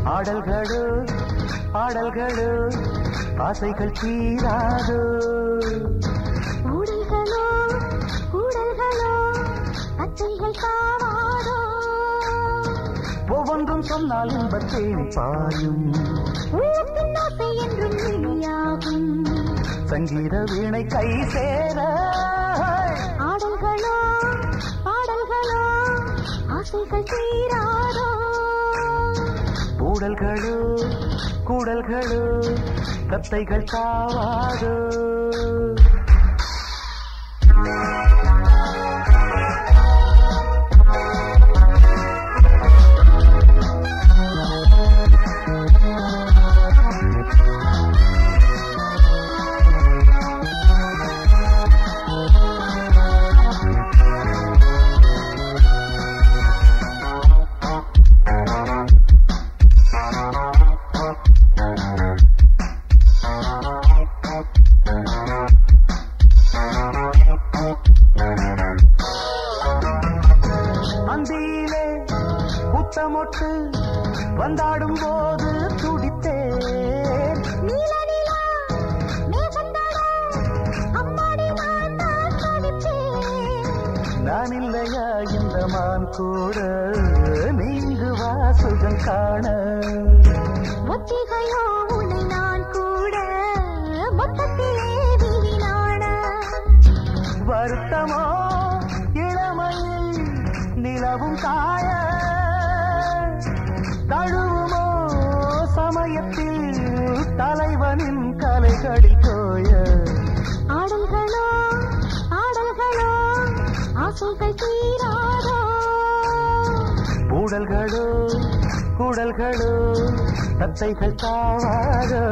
ஆடல்களோ ஆடல்களோ ஆசைகள் தீராதோ ஊடல்களோ ஊடல்களோ அச்சைகள் காவாதோ ஒவ்வொன்றும் சொன்னால் இன்பத்தேன் பாயும் உள்ளத்தின் ஆசை என்றும் இனியாகும் சங்கீத வீணை கை சேர ஆடல்களோ பாடல்களோ ஆசைகள் தீராதோ ஊடல்களோ கூடல்களோ தத்தைகள் தாவாதோ அந்தியிலே புத்தமொட்டு வந்தாடும் போது துடித்தேன் நீல நிலா மேகங்களா அம்மாடி நான் தான் தவித்தேன் நான் இல்லையா இந்த மான் கூட நீங்கு வாசுகம் காண ஒத்திகையோ உன்னை நான் கூட மொத்தத்திலே வீணான வருத்தமோ இளமையில் நிலவும் காய தழுவுமோ சமயத்தில் தலைவனின் கலைகளில் தோய ஆடல்களோ ஆடல்களோ ஆசைகள் தீராதோ ஊடல்களோ கூடல்களோ தத்தைகள் தாவாதோ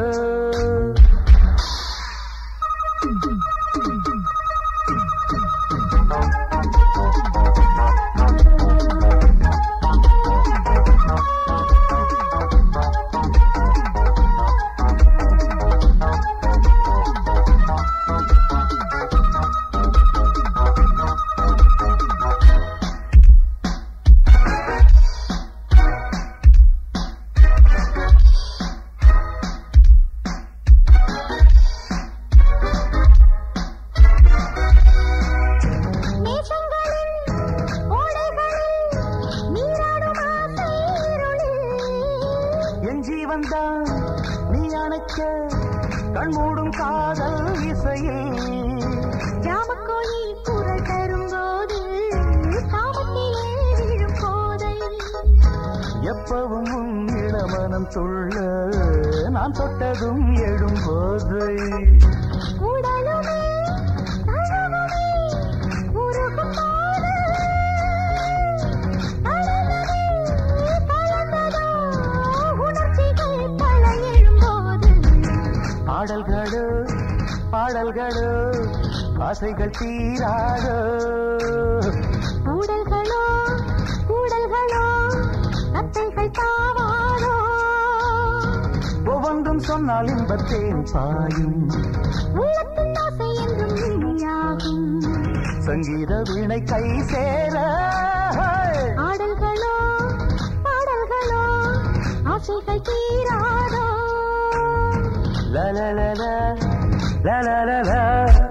நேசங்களில் ஓடைகளில் நீராடும் ஆசை இருளில் என் ஜீவன்தான் நீ அணைக்க கண்மூடும் காதல் இசையில் ஜாமக்கோழி குரல் தரும்போது காமத்திலே விழும் போதை எப்பவும் உன் இளமனம் துள்ள நான் தொட்டதும் எழும்போது உடலுமே தழுவுமே உருகும் போது அழுதலே கலந்ததோ உணர்ச்சிகள் பல எழும்போது பாடல்களோ பாடல்களோ ஆசைகள் தீராதோ ஊடல்களோ கூடல்களோ அத்தைகள் தாவாரோ ஒவ்வொன்றும் சொன்னால் இன்பத்தேன் பாயும் உள்ளத்தின் ஆசை என்றும் இனியாகும் சங்கீத வீணை கை சேர ஆடல்களோ பாடல்களோ ஆசைகள் தீராதோ la la la la la la la la